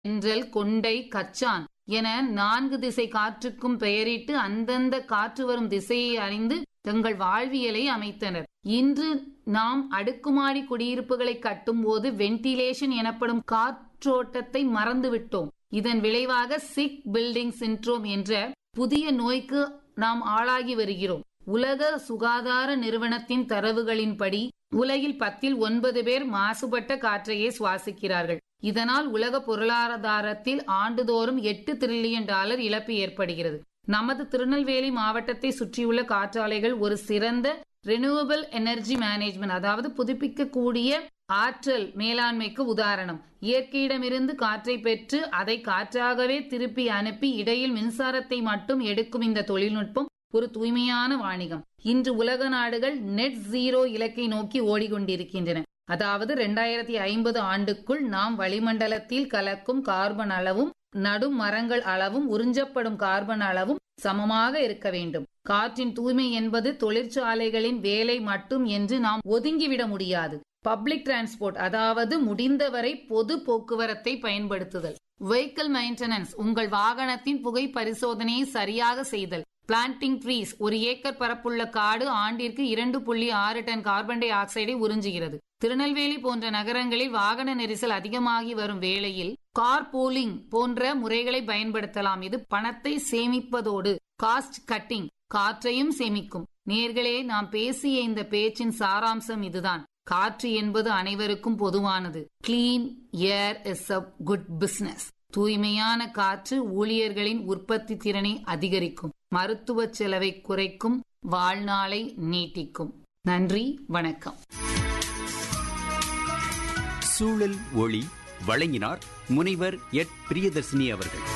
தென்றல் கொண்டை கச்சான் என நான்கு திசை காற்றுக்கும் பெயரிட்டு அந்தந்த காற்று வரும் திசையை அறிந்து தங்கள் வாழ்வியலை அமைத்தனர் இன்று நாம் அடுக்குமாடி குடியிருப்புகளை கட்டும்போது வென்டிலேஷன் எனப்படும் காற்றோட்டத்தை மறந்துவிட்டோம் இதன் விளைவாக சிக் பில்டிங் சின்ட்ரோம் என்ற புதிய நோய்க்கு நாம் ஆளாகி வருகிறோம் உலக சுகாதார நிறுவனத்தின் தரவுகளின்படி உலகில் பத்தில் ஒன்பது பேர் மாசுபட்ட காற்றையே சுவாசிக்கிறார்கள் இதனால் உலக பொருளாதாரத்தில் ஆண்டுதோறும் எட்டு டிரில்லியன் டாலர் இழப்பு ஏற்படுகிறது நமது திருநெல்வேலி மாவட்டத்தை சுற்றியுள்ள காற்றாலைகள் ஒரு சிறந்த ரெனியூவபிள் எனர்ஜி மேனேஜ்மெண்ட் அதாவது புதுப்பிக்கக்கூடிய ஆற்றல் மேலாண்மைக்கு உதாரணம் இயற்கையிடமிருந்து காற்றை பெற்று அதை காற்றாகவே திருப்பி அனுப்பி இடையில் மின்சாரத்தை மட்டும் எடுக்கும் இந்த தொழில்நுட்பம் ஒரு தூய்மையான வாணிகம் இன்று உலக நாடுகள் நெட் ஜீரோ இலக்கை நோக்கி ஓடிக்கொண்டிருக்கின்றன அதாவது இரண்டாயிரத்தி ஐம்பது ஆண்டுக்குள் நாம் வளிமண்டலத்தில் கலக்கும் கார்பன் அளவும் நடும் மரங்கள் அளவும் உறிஞ்சப்படும் கார்பன் அளவும் சமமாக இருக்க வேண்டும் காற்றின் தூய்மை என்பது தொழிற்சாலைகளின் வேலை மட்டும் என்று நாம் ஒதுங்கிவிட முடியாது பப்ளிக் டிரான்ஸ்போர்ட் அதாவது முடிந்தவரை பொது போக்குவரத்தை பயன்படுத்துதல் வெஹிக்கிள் மெயின்டெனன்ஸ் உங்கள் வாகனத்தின் புகை பரிசோதனையை சரியாக செய்தல் பிளான்டிங் ட்ரீஸ் ஒரு ஏக்கர் பரப்புள்ள காடு ஆண்டிற்கு இரண்டு புள்ளி ஆறு டன் கார்பன் டை ஆக்சைடை உறிஞ்சுகிறது திருநெல்வேலி போன்ற நகரங்களில் வாகன நெரிசல் அதிகமாகி வரும் வேளையில் கார் பூலிங் போன்ற முறைகளை பயன்படுத்தலாம் இது பணத்தை சேமிப்பதோடு காஸ்ட் கட்டிங் காற்றையும் சேமிக்கும் நேர்களே நாம் பேசிய இந்த பேச்சின் சாராம்சம் இதுதான் காற்று என்பது அனைவருக்கும் பொதுவானது clean air is a good business தூய்மையான காற்று ஊழியர்களின் உற்பத்தி திறனை அதிகரிக்கும் மருத்துவ செலவை குறைக்கும் வாழ்நாளை நீட்டிக்கும் நன்றி வணக்கம் சூழல் ஒளி வழங்கினார் முனைவர் எட் பிரியதர்சினி அவர்கள்